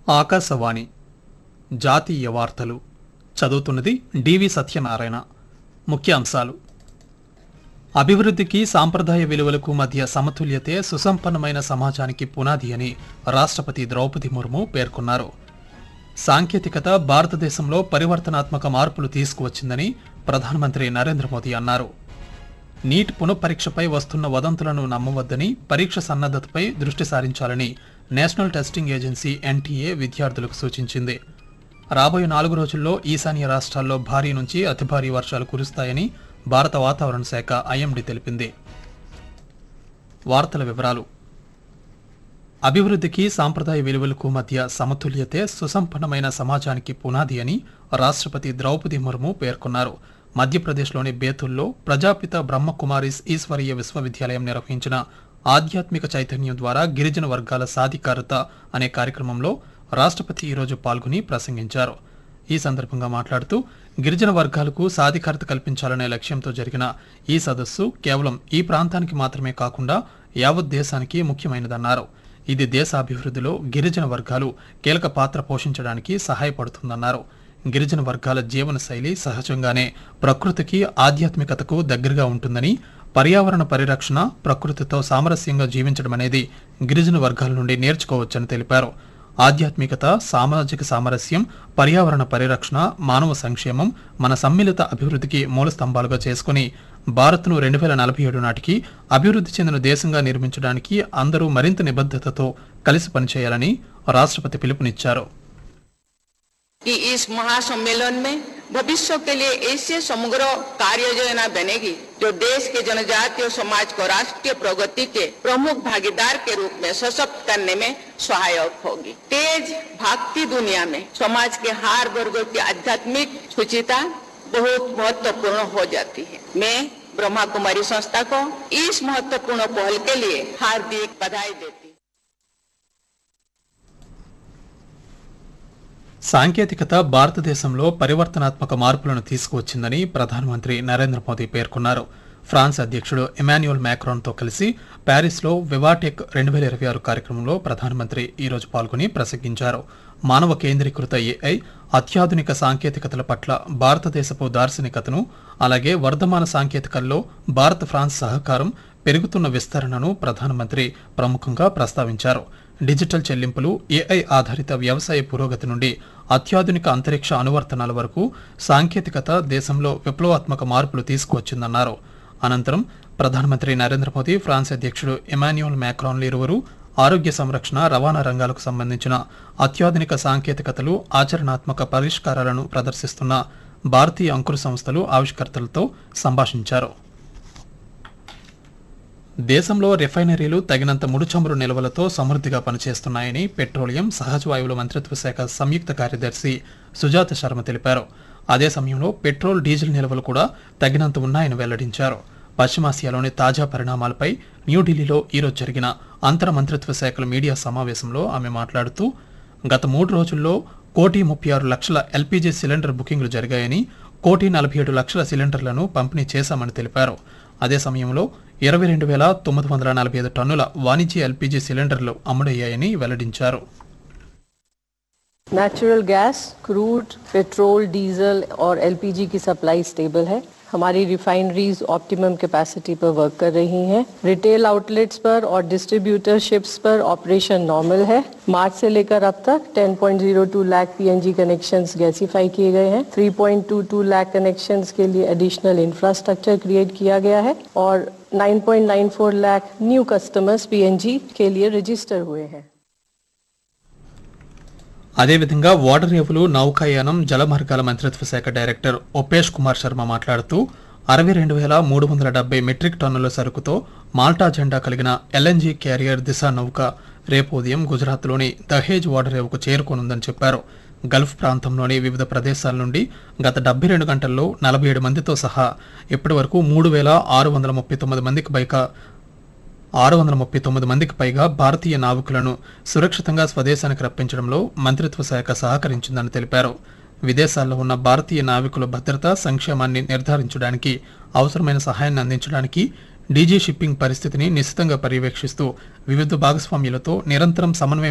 ఆకాశవాణి జాతీయ వార్తలు చదువుతున్నది డివి సత్యనారాయణ ముఖ్యాంశాలు అభివృద్ధికి సాంప్రదాయ విలువలకు మధ్య సమతుల్యతే సుసంపన్నమైన సమాజానికి పునాది అని రాష్ట్రపతి ద్రౌపది ముర్ము పేర్కొన్నారు సాంకేతికత భారతదేశంలో పరివర్తనాత్మక మార్పులు తీసుకువచ్చిందని ప్రధానమంత్రి నరేంద్ర మోదీ అన్నారు నీట్ పునఃపరీక్షపై వస్తున్న వదంతులను నమ్మవద్దని పరీక్ష సన్నద్ధతపై దృష్టి సారించాలని నేషనల్ టెస్టింగ్ ఏజెన్సీ ఎన్టీఏ విద్యార్థులకు సూచించింది రాబోయే నాలుగు రోజుల్లో ఈశాన్య రాష్ట్రాల్లో భారీ నుంచి అతి భారీ వర్షాలు కురుస్తాయని భారత వాతావరణ శాఖ ఐఎండీ తెలిపింది వార్తల వివరాలు అభివృద్ధికి సాంప్రదాయ విలువలకు మధ్య సమతుల్యతే సుసంపన్నమైన సమాజానికి పునాది అని రాష్ట్రపతి ద్రౌపది ముర్ము పేర్కొన్నారు మధ్యప్రదేశ్లోని బేతుల్లో ప్రజాపిత బ్రహ్మకుమారిస్ ఈశ్వరీయ విశ్వవిద్యాలయం నిర్వహించిన ఆధ్యాత్మిక చైతన్యం ద్వారా గిరిజన వర్గాల సాధికారత అనే కార్యక్రమంలో రాష్ట్రపతి ఈరోజు పాల్గొని ప్రసంగించారు ఈ సందర్భంగా మాట్లాడుతూ గిరిజన వర్గాలకు సాధికారత కల్పించాలనే లక్ష్యంతో జరిగిన ఈ సదస్సు కేవలం ఈ ప్రాంతానికి మాత్రమే కాకుండా యావత్ దేశానికి ముఖ్యమైనదన్నారు ఇది దేశ అభివృద్ధిలో గిరిజన వర్గాలు కీలక పాత్ర పోషించడానికి సహాయపడుతుందన్నారు గిరిజన వర్గాల జీవన శైలి సహజంగానే ప్రకృతికి ఆధ్యాత్మికతకు దగ్గరగా ఉంటుందని పర్యావరణ పరిరక్షణ ప్రకృతితో సామరస్యంగా జీవించడం అనేది గిరిజన వర్గాల నుండి నేర్చుకోవచ్చని తెలిపారు ఆధ్యాత్మికత సామాజిక సామరస్యం పర్యావరణ పరిరక్షణ మానవ సంక్షేమం మన సమ్మిళిత అభివృద్ధికి మూల స్తంభాలుగా చేసుకుని భారత్ను రెండు వేల నలభై ఏడు నాటికి అభివృద్ధి చెందిన దేశంగా నిర్మించడానికి అందరూ మరింత నిబద్ధతతో కలిసి పనిచేయాలని రాష్ట్రపతి పిలుపునిచ్చారు कि इस महासम्मेलन में भविष्य के लिए ऐसे समग्र कार्य योजना बनेगी जो देश के जनजातीय समाज को राष्ट्रीय प्रगति के प्रमुख भागीदार के रूप में सशक्त करने में सहायक होगी तेज भागती दुनिया में समाज के हर वर्गों की आध्यात्मिक सुचिता बहुत महत्वपूर्ण हो जाती है मैं ब्रह्मा कुमारी संस्था को इस महत्वपूर्ण पहल के लिए हार्दिक बधाई देती हूँ సాంకేతికత భారతదేశంలో పరివర్తనాత్మక మార్పులను తీసుకువచ్చిందని ప్రధానమంత్రి నరేంద్ర మోదీ పేర్కొన్నారు ఫ్రాన్స్ అధ్యక్షుడు ఎమాన్యుయల్ మ్యాక్రాన్తో కలిసి ప్యారిస్లో వివాటెక్ రెండు వేల ఇరవై ఆరు కార్యక్రమంలో ప్రధానమంత్రి ఈరోజు పాల్గొని ప్రసంగించారు మానవ కేంద్రీకృత ఏఐ అత్యాధునిక సాంకేతికతల పట్ల భారతదేశపు దార్శనికతను అలాగే వర్ధమాన సాంకేతికల్లో భారత్ ఫ్రాన్స్ సహకారం పెరుగుతున్న విస్తరణను ప్రధానమంత్రి ప్రముఖంగా ప్రస్తావించారు డిజిటల్ చెల్లింపులు ఏఐ ఆధారిత వ్యవసాయ పురోగతి నుండి అత్యాధునిక అంతరిక్ష అనువర్తనాల వరకు సాంకేతికత దేశంలో విప్లవాత్మక మార్పులు తీసుకువచ్చిందన్నారు అనంతరం ప్రధానమంత్రి నరేంద్ర మోదీ ఫ్రాన్స్ అధ్యక్షుడు ఎమాన్యుయల్ మ్యాక్రాన్లు ఇరువురు ఆరోగ్య సంరక్షణ రవాణా రంగాలకు సంబంధించిన అత్యాధునిక సాంకేతికతలు ఆచరణాత్మక పరిష్కారాలను ప్రదర్శిస్తున్న భారతీయ అంకుర సంస్థలు ఆవిష్కర్తలతో సంభాషించారు దేశంలో రిఫైనరీలు తగినంత ముడి చమురు నిల్వలతో సమృద్ధిగా పనిచేస్తున్నాయని పెట్రోలియం సహజ వాయువుల మంత్రిత్వ శాఖ సంయుక్త కార్యదర్శి సుజాత శర్మ తెలిపారు అదే సమయంలో పెట్రోల్ డీజిల్ నిల్వలు కూడా తగినంత ఉన్నాయని వెల్లడించారు పశ్చిమాసియాలోని తాజా పరిణామాలపై న్యూఢిల్లీలో ఈరోజు జరిగిన అంతర మంత్రిత్వ శాఖల మీడియా సమావేశంలో ఆమె మాట్లాడుతూ గత మూడు రోజుల్లో కోటి ముప్పై ఆరు లక్షల ఎల్పీజీ సిలిండర్ బుకింగ్లు జరిగాయని కోటి నలభై ఏడు లక్షల సిలిండర్లను పంపిణీ చేశామని తెలిపారు అదే సమయంలో ఇరవై రెండు వేల తొమ్మిది వందల నలభై ఐదు టన్నుల వాణిజ్య ఎల్పీజీ సిలిండర్లు అమ్ముడయ్యాయని వెల్లడించారు natural gas crude petrol diesel और एलपीजी की सप्लाई स्टेबल है हमारी रिफाइनरीज ऑप्टिमम कैपेसिटी पर वर्क कर रही हैं रिटेल आउटलेट्स पर और डिस्ट्रीब्यूटरशिप्स पर ऑपरेशन नॉर्मल है मार्च से लेकर अब तक 10.02 लाख पीएनजी कनेक्शंस गैसीफाई किए गए हैं 3.22 लाख कनेक्शंस के लिए एडिशनल इंफ्रास्ट्रक्चर क्रिएट किया गया है और 9.94 लाख न्यू कस्टमर्स पीएनजी के लिए रजिस्टर हुए हैं అదేవిధంగా ఓడర్ రేవులు నౌకాయానం జలమార్గాల మంత్రిత్వ శాఖ డైరెక్టర్ ఒపేష్ కుమార్ శర్మ మాట్లాడుతూ అరవై రెండు వేల మూడు వందల డెబ్బై మెట్రిక్ టన్నుల సరుకుతో మాల్టా జెండా కలిగిన ఎల్ఎన్జీ క్యారియర్ దిశ నౌక రేపు ఉదయం గుజరాత్లోని దహేజ్ ఓడర్ రేవుకు చేరుకోనుందని చెప్పారు గల్ఫ్ ప్రాంతంలోని వివిధ ప్రదేశాల నుండి గత డెబ్బై రెండు గంటల్లో నలభై ఏడు మందితో సహా ఇప్పటి వరకు మూడు వేల ఆరు వందల ముప్పై తొమ్మిది మందికి పైగా ఆరు వందల ముప్పై తొమ్మిది మందికి పైగా భారతీయ నావికులను సురక్షితంగా స్వదేశానికి రప్పించడంలో మంత్రిత్వ శాఖ సహకరించిందని తెలిపారు విదేశాల్లో ఉన్న భారతీయ నావికుల భద్రత సంక్షేమాన్ని నిర్ధారించడానికి అవసరమైన సహాయాన్ని అందించడానికి డీజీ షిప్పింగ్ పరిస్థితిని నిశితంగా పర్యవేక్షిస్తూ వివిధ భాగస్వామ్యులతో నిరంతరం సమన్వయం